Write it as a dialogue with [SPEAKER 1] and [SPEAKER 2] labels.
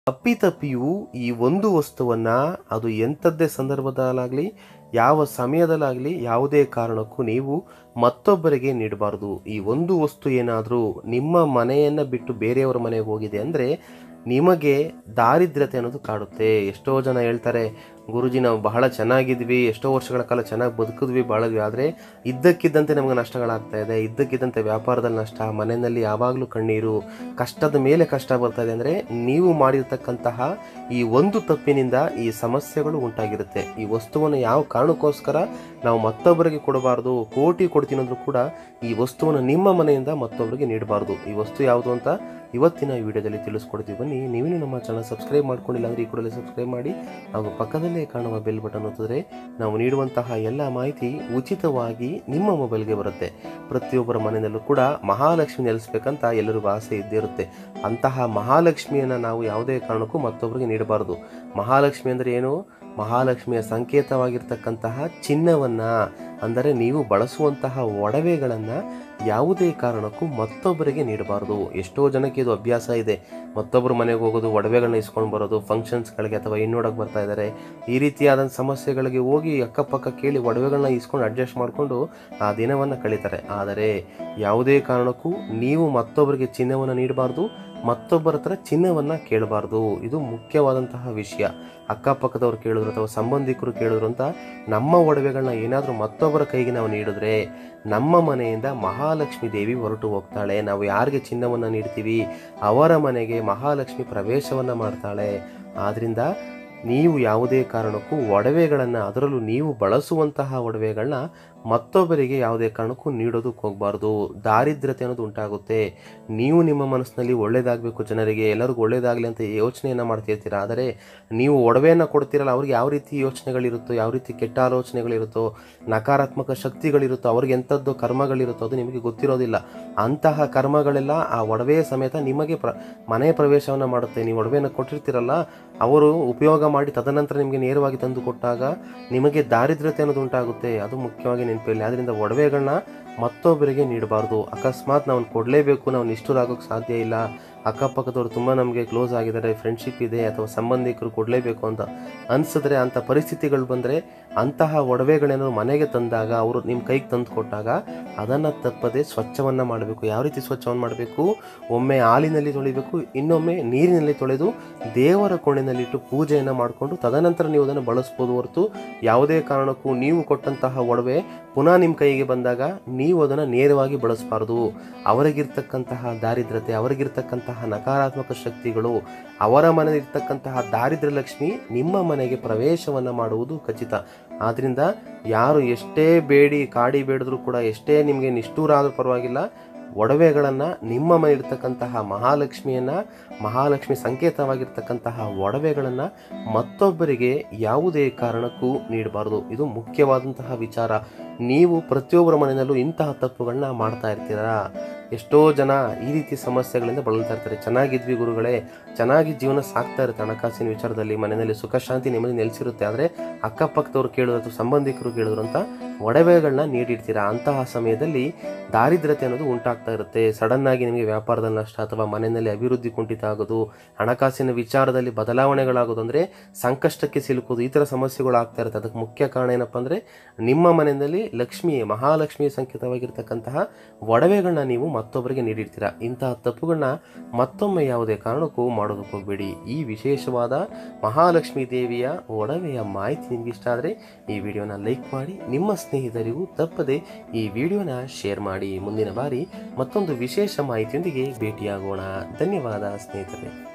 [SPEAKER 1] ಅಪ್ಪಿತಪ್ಪಿಯು ಈ ಒಂದು ವಸ್ತುವನ್ನ ಅದು ಎಂಥದ್ದೇ ಸಂದರ್ಭದಲ್ಲಾಗಲಿ ಯಾವ ಸಮಯದಲ್ಲಾಗಲಿ ಯಾವುದೇ ಕಾರಣಕ್ಕೂ ನೀವು ಮತ್ತೊಬ್ಬರಿಗೆ ನೀಡಬಾರ್ದು ಈ ಒಂದು ವಸ್ತು ಏನಾದರೂ ನಿಮ್ಮ ಮನೆಯನ್ನು ಬಿಟ್ಟು ಬೇರೆಯವರ ಮನೆಗೆ ಹೋಗಿದೆ ಅಂದರೆ ನಿಮಗೆ ದಾರಿದ್ರ್ಯತೆ ಅನ್ನೋದು ಕಾಡುತ್ತೆ ಎಷ್ಟೋ ಜನ ಹೇಳ್ತಾರೆ ಗುರುಜಿ ನಾವು ಬಹಳ ಚೆನ್ನಾಗಿದ್ವಿ ಎಷ್ಟೋ ವರ್ಷಗಳ ಕಾಲ ಚೆನ್ನಾಗಿ ಬದುಕಿದ್ವಿ ಬಾಳಿದ್ವಿ ಆದರೆ ಇದ್ದಕ್ಕಿದ್ದಂತೆ ನಮಗೆ ನಷ್ಟಗಳಾಗ್ತಾ ಇದೆ ಇದ್ದಕ್ಕಿದ್ದಂತೆ ವ್ಯಾಪಾರದಲ್ಲಿ ನಷ್ಟ ಮನೆಯಲ್ಲಿ ಯಾವಾಗಲೂ ಕಣ್ಣೀರು ಕಷ್ಟದ ಮೇಲೆ ಕಷ್ಟ ಬರ್ತಾ ಇದೆ ಅಂದರೆ ನೀವು ಮಾಡಿರ್ತಕ್ಕಂತಹ ಈ ಒಂದು ತಪ್ಪಿನಿಂದ ಈ ಸಮಸ್ಯೆಗಳು ಉಂಟಾಗಿರುತ್ತೆ ಈ ವಸ್ತುವನ್ನು ಯಾವ ಕಾರಣಕ್ಕೋಸ್ಕರ ನಾವು ಮತ್ತೊಬ್ಬರಿಗೆ ಕೊಡಬಾರ್ದು ಕೋಟಿ ಕೊಡ್ತೀನಿ ಅಂದ್ರೂ ಕೂಡ ಈ ವಸ್ತುವನ್ನು ನಿಮ್ಮ ಮನೆಯಿಂದ ಮತ್ತೊಬ್ಬರಿಗೆ ನೀಡಬಾರ್ದು ಈ ವಸ್ತು ಯಾವುದು ಅಂತ ಇವತ್ತಿನ ಈ ವಿಡಿಯೋದಲ್ಲಿ ತಿಳಿಸ್ಕೊಡ್ತೀವಿ ಬನ್ನಿ ನೀವೇನು ನಮ್ಮ ಚಾನಲ್ ಸಬ್ಸ್ಕ್ರೈಬ್ ಮಾಡ್ಕೊಂಡಿಲ್ಲ ಅಂದರೆ ಈ ಕೂಡಲೇ ಸಬ್ಸ್ಕ್ರೈಬ್ ಮಾಡಿ ಹಾಗೂ ಪಕ್ಕದಲ್ಲೇ ಕಾಣುವ ಬೆಲ್ ಬಟನ್ ಒತ್ತಿದ್ರೆ ನಾವು ನೀಡುವಂತಹ ಎಲ್ಲ ಮಾಹಿತಿ ಉಚಿತವಾಗಿ ನಿಮ್ಮ ಮೊಬೈಲ್ಗೆ ಬರುತ್ತೆ ಪ್ರತಿಯೊಬ್ಬರ ಮನೆಯಲ್ಲೂ ಕೂಡ ಮಹಾಲಕ್ಷ್ಮಿ ನೆಲೆಸ್ಬೇಕಂತ ಎಲ್ಲರಿಗೂ ಆಸೆ ಇದ್ದೇ ಇರುತ್ತೆ ಅಂತಹ ಮಹಾಲಕ್ಷ್ಮಿಯನ್ನು ನಾವು ಯಾವುದೇ ಕಾರಣಕ್ಕೂ ಮತ್ತೊಬ್ಬರಿಗೆ ನೀಡಬಾರದು ಮಹಾಲಕ್ಷ್ಮಿ ಅಂದರೆ ಏನು ಮಹಾಲಕ್ಷ್ಮಿಯ ಸಂಕೇತವಾಗಿರ್ತಕ್ಕಂತಹ ಚಿನ್ನವನ್ನ ಅಂದರೆ ನೀವು ಬಳಸುವಂತಹ ಒಡವೆಗಳನ್ನು ಯಾವುದೇ ಕಾರಣಕ್ಕೂ ಮತ್ತೊಬ್ಬರಿಗೆ ನೀಡಬಾರದು ಎಷ್ಟೋ ಜನಕ್ಕೆ ಇದು ಅಭ್ಯಾಸ ಇದೆ ಮತ್ತೊಬ್ಬರ ಮನೆಗೆ ಹೋಗೋದು ಒಡವೆಗಳನ್ನ ಇಸ್ಕೊಂಡು ಬರೋದು ಫಂಕ್ಷನ್ಸ್ಗಳಿಗೆ ಅಥವಾ ಹೆಣ್ಣೋಡಕ್ಕೆ ಬರ್ತಾ ಇದ್ದಾರೆ ಈ ರೀತಿಯಾದ ಸಮಸ್ಯೆಗಳಿಗೆ ಹೋಗಿ ಅಕ್ಕಪಕ್ಕ ಕೇಳಿ ಒಡವೆಗಳನ್ನ ಇಸ್ಕೊಂಡು ಅಡ್ಜಸ್ಟ್ ಮಾಡಿಕೊಂಡು ಆ ದಿನವನ್ನು ಕಳೀತಾರೆ ಆದರೆ ಯಾವುದೇ ಕಾರಣಕ್ಕೂ ನೀವು ಮತ್ತೊಬ್ಬರಿಗೆ ಚಿನ್ನವನ್ನು ನೀಡಬಾರ್ದು ಮತ್ತೊಬ್ಬರ ಹತ್ರ ಚಿನ್ನವನ್ನು ಕೇಳಬಾರ್ದು ಇದು ಮುಖ್ಯವಾದಂತಹ ವಿಷಯ ಅಕ್ಕಪಕ್ಕದವ್ರು ಕೇಳಿದ್ರು ಅಥವಾ ಸಂಬಂಧಿಕರು ಕೇಳಿದ್ರು ಅಂತ ನಮ್ಮ ಒಡವೆಗಳನ್ನ ಏನಾದರೂ ಮತ್ತೊಬ್ಬರ ಕೈಗೆ ನಾವು ನೀಡಿದ್ರೆ ನಮ್ಮ ಮನೆಯಿಂದ ಮಹಾಲಕ್ಷ್ಮಿ ದೇವಿ ಹೊರಟು ಹೋಗ್ತಾಳೆ ನಾವು ಯಾರಿಗೆ ಚಿನ್ನವನ್ನು ನೀಡ್ತೀವಿ ಅವರ ಮನೆಗೆ ಮಹಾಲಕ್ಷ್ಮಿ ಪ್ರವೇಶವನ್ನು ಮಾಡ್ತಾಳೆ ಆದ್ರಿಂದ ನೀವು ಯಾವುದೇ ಕಾರಣಕ್ಕೂ ಒಡವೆಗಳನ್ನು ಅದರಲ್ಲೂ ನೀವು ಬಳಸುವಂತಹ ಒಡವೆಗಳನ್ನ ಮತ್ತೊಬ್ಬರಿಗೆ ಯಾವುದೇ ಕಾರಣಕ್ಕೂ ನೀಡೋದಕ್ಕೆ ಹೋಗಬಾರ್ದು ದಾರಿದ್ರ್ಯತೆ ಅನ್ನೋದು ಉಂಟಾಗುತ್ತೆ ನೀವು ನಿಮ್ಮ ಮನಸ್ಸಿನಲ್ಲಿ ಒಳ್ಳೇದಾಗಬೇಕು ಜನರಿಗೆ ಎಲ್ಲರಿಗೂ ಒಳ್ಳೇದಾಗಲಿ ಅಂತ ಯೋಚನೆಯನ್ನು ಮಾಡ್ತಿರ್ತೀರ ಆದರೆ ನೀವು ಒಡವೆಯನ್ನು ಕೊಡ್ತೀರಲ್ಲ ಅವ್ರಿಗೆ ಯಾವ ರೀತಿ ಯೋಚನೆಗಳಿರುತ್ತೋ ಯಾವ ರೀತಿ ಕೆಟ್ಟ ಆಲೋಚನೆಗಳಿರುತ್ತೋ ನಕಾರಾತ್ಮಕ ಶಕ್ತಿಗಳಿರುತ್ತೋ ಅವ್ರಿಗೆ ಎಂಥದ್ದು ಕರ್ಮಗಳಿರುತ್ತೋ ಅದು ನಿಮಗೆ ಗೊತ್ತಿರೋದಿಲ್ಲ ಅಂತಹ ಕರ್ಮಗಳೆಲ್ಲ ಆ ಒಡವೆ ಸಮೇತ ನಿಮಗೆ ಪ್ರ ಮನೆ ಪ್ರವೇಶವನ್ನು ಮಾಡುತ್ತೆ ನೀವು ಒಡವೆಯನ್ನು ಕೊಟ್ಟಿರ್ತೀರಲ್ಲ ಅವರು ಉಪಯೋಗ ಮಾಡಿ ತದನಂತರ ನಿಮಗೆ ನೇರವಾಗಿ ತಂದು ಕೊಟ್ಟಾಗ ನಿಮಗೆ ದಾರಿದ್ರ್ಯತೆ ಅನ್ನೋದು ಉಂಟಾಗುತ್ತೆ ಅದು ಮುಖ್ಯವಾಗಿ ನೆನಪಿಲ್ಲ ಅದರಿಂದ ಒಡವೆಗಳನ್ನ ಮತ್ತೊಬ್ಬರಿಗೆ ನೀಡಬಾರ್ದು ಅಕಸ್ಮಾತ್ ನಾವು ಕೊಡಲೇಬೇಕು ನಾವು ನಿಷ್ಠುರಾಗೋಕ್ಕೆ ಸಾಧ್ಯ ಇಲ್ಲ ಅಕ್ಕಪಕ್ಕದವ್ರು ತುಂಬ ನಮಗೆ ಕ್ಲೋಸ್ ಆಗಿದ್ದಾರೆ ಫ್ರೆಂಡ್ಶಿಪ್ ಇದೆ ಅಥವಾ ಸಂಬಂಧಿಕರು ಕೊಡಲೇಬೇಕು ಅಂತ ಅನಿಸಿದ್ರೆ ಅಂಥ ಪರಿಸ್ಥಿತಿಗಳು ಬಂದರೆ ಅಂತಹ ಒಡವೆಗಳೇನಾದ್ರು ಮನೆಗೆ ತಂದಾಗ ಅವರು ನಿಮ್ಮ ಕೈಗೆ ತಂದು ಕೊಟ್ಟಾಗ ಅದನ್ನು ತಪ್ಪದೆ ಸ್ವಚ್ಛವನ್ನು ಮಾಡಬೇಕು ಯಾವ ರೀತಿ ಸ್ವಚ್ಛವನ್ನು ಮಾಡಬೇಕು ಒಮ್ಮೆ ಹಾಲಿನಲ್ಲಿ ತೊಳಿಬೇಕು ಇನ್ನೊಮ್ಮೆ ನೀರಿನಲ್ಲಿ ತೊಳೆದು ದೇವರ ಕೋಣೆನಲ್ಲಿಟ್ಟು ಪೂಜೆಯನ್ನು ಮಾಡಿಕೊಂಡು ತದನಂತರ ನೀವು ಅದನ್ನು ಬಳಸ್ಬೋದು ಹೊರತು ಯಾವುದೇ ಕಾರಣಕ್ಕೂ ನೀವು ಕೊಟ್ಟಂತಹ ಒಡವೆ ಪುನಃ ನಿಮ್ಮ ಕೈಗೆ ಬಂದಾಗ ನೀವು ಅದನ್ನು ನೇರವಾಗಿ ಬಳಸಬಾರ್ದು ಅವರಿಗಿರ್ತಕ್ಕಂತಹ ದಾರಿದ್ರತೆ ಅವರಿಗಿರ್ತಕ್ಕಂತಹ ನಕಾರಾತ್ಮಕ ಶಕ್ತಿಗಳು ಅವರ ಮನೆಯಲ್ಲಿರ್ತಕ್ಕಂತಹ ದಾರಿದ್ರ್ಯ ಲಕ್ಷ್ಮಿ ನಿಮ್ಮ ಮನೆಗೆ ಪ್ರವೇಶವನ್ನು ಮಾಡುವುದು ಖಚಿತ ಆದ್ದರಿಂದ ಯಾರು ಎಷ್ಟೇ ಬೇಡಿ ಕಾಡಿ ಬೇಡಿದ್ರು ಕೂಡ ಎಷ್ಟೇ ನಿಮಗೆ ನಿಷ್ಠೂರ ಆದರೂ ಪರವಾಗಿಲ್ಲ ಒಡವೆಗಳನ್ನು ನಿಮ್ಮ ಮನೆ ಇರ್ತಕ್ಕಂತಹ ಮಹಾಲಕ್ಷ್ಮಿಯನ್ನು ಮಹಾಲಕ್ಷ್ಮಿ ಸಂಕೇತವಾಗಿರ್ತಕ್ಕಂತಹ ಒಡವೆಗಳನ್ನು ಮತ್ತೊಬ್ಬರಿಗೆ ಯಾವುದೇ ಕಾರಣಕ್ಕೂ ನೀಡಬಾರ್ದು ಇದು ಮುಖ್ಯವಾದಂತಹ ವಿಚಾರ ನೀವು ಪ್ರತಿಯೊಬ್ಬರ ಮನೆಯಲ್ಲೂ ಇಂತಹ ತಪ್ಪುಗಳನ್ನ ಮಾಡ್ತಾ ಇರ್ತೀರಾ ಎಷ್ಟೋ ಜನ ಈ ರೀತಿ ಸಮಸ್ಯೆಗಳಿಂದ ಬಳಲ್ತಾ ಇರ್ತಾರೆ ಚೆನ್ನಾಗಿದ್ವಿ ಗುರುಗಳೇ ಚೆನ್ನಾಗಿ ಜೀವನ ಸಾಕ್ತಾ ಇರುತ್ತೆ ಹಣಕಾಸಿನ ವಿಚಾರದಲ್ಲಿ ಮನೆಯಲ್ಲಿ ಸುಖ ಶಾಂತಿ ನೆಮ್ಮದಿ ನೆಲೆಸಿರುತ್ತೆ ಆದರೆ ಅಕ್ಕಪಕ್ಕದವ್ರು ಕೇಳಿದ್ರು ಅಥವಾ ಸಂಬಂಧಿಕರು ಕೇಳಿದ್ರು ಅಂತ ಒಡವೆಗಳನ್ನ ನೀಡಿರ್ತೀರಾ ಅಂತಹ ಸಮಯದಲ್ಲಿ ದಾರಿದ್ರ್ಯತೆ ಅನ್ನೋದು ಉಂಟಾಗ್ತಾ ಇರುತ್ತೆ ಸಡನ್ ಆಗಿ ನಿಮಗೆ ವ್ಯಾಪಾರದಲ್ಲಿ ನಷ್ಟ ಅಥವಾ ಮನೆಯಲ್ಲಿ ಅಭಿವೃದ್ಧಿ ಕುಂಠಿತ ಆಗೋದು ಹಣಕಾಸಿನ ವಿಚಾರದಲ್ಲಿ ಬದಲಾವಣೆಗಳಾಗೋದು ಅಂದರೆ ಸಂಕಷ್ಟಕ್ಕೆ ಸಿಲುಕೋದು ಈ ಥರ ಸಮಸ್ಯೆಗಳು ಆಗ್ತಾ ಇರುತ್ತೆ ಅದಕ್ಕೆ ಮುಖ್ಯ ಕಾರಣ ಏನಪ್ಪ ಅಂದರೆ ನಿಮ್ಮ ಮನೆಯಲ್ಲಿ ಲಕ್ಷ್ಮಿ ಮಹಾಲಕ್ಷ್ಮಿ ಸಂಕೇತವಾಗಿರ್ತಕ್ಕಂತಹ ಒಡವೆಗಳನ್ನ ನೀವು ಮತ್ತೊಬ್ಬರಿಗೆ ನೀಡಿರ್ತೀರ ಇಂತಹ ತಪ್ಪುಗಳನ್ನ ಮತ್ತೊಮ್ಮೆ ಯಾವುದೇ ಕಾರಣಕ್ಕೂ ಮಾಡೋದಕ್ಕೆ ಹೋಗಬೇಡಿ ಈ ವಿಶೇಷವಾದ ಮಹಾಲಕ್ಷ್ಮಿ ದೇವಿಯ ಒಡವೆಯ ಮಾಹಿತಿ ನಿಮ್ಗೆ ಇಷ್ಟ ಆದರೆ ಈ ವಿಡಿಯೋನ ಲೈಕ್ ಮಾಡಿ ನಿಮ್ಮ ಸ್ನೇಹಿತರಿಗೂ ತಪ್ಪದೆ ಈ ವಿಡಿಯೋನ ಶೇರ್ ಮಾಡಿ ಮುಂದಿನ ಬಾರಿ ಮತ್ತೊಂದು ವಿಶೇಷ ಮಾಹಿತಿಯೊಂದಿಗೆ ಭೇಟಿಯಾಗೋಣ ಧನ್ಯವಾದ ಸ್ನೇಹಿತರೆ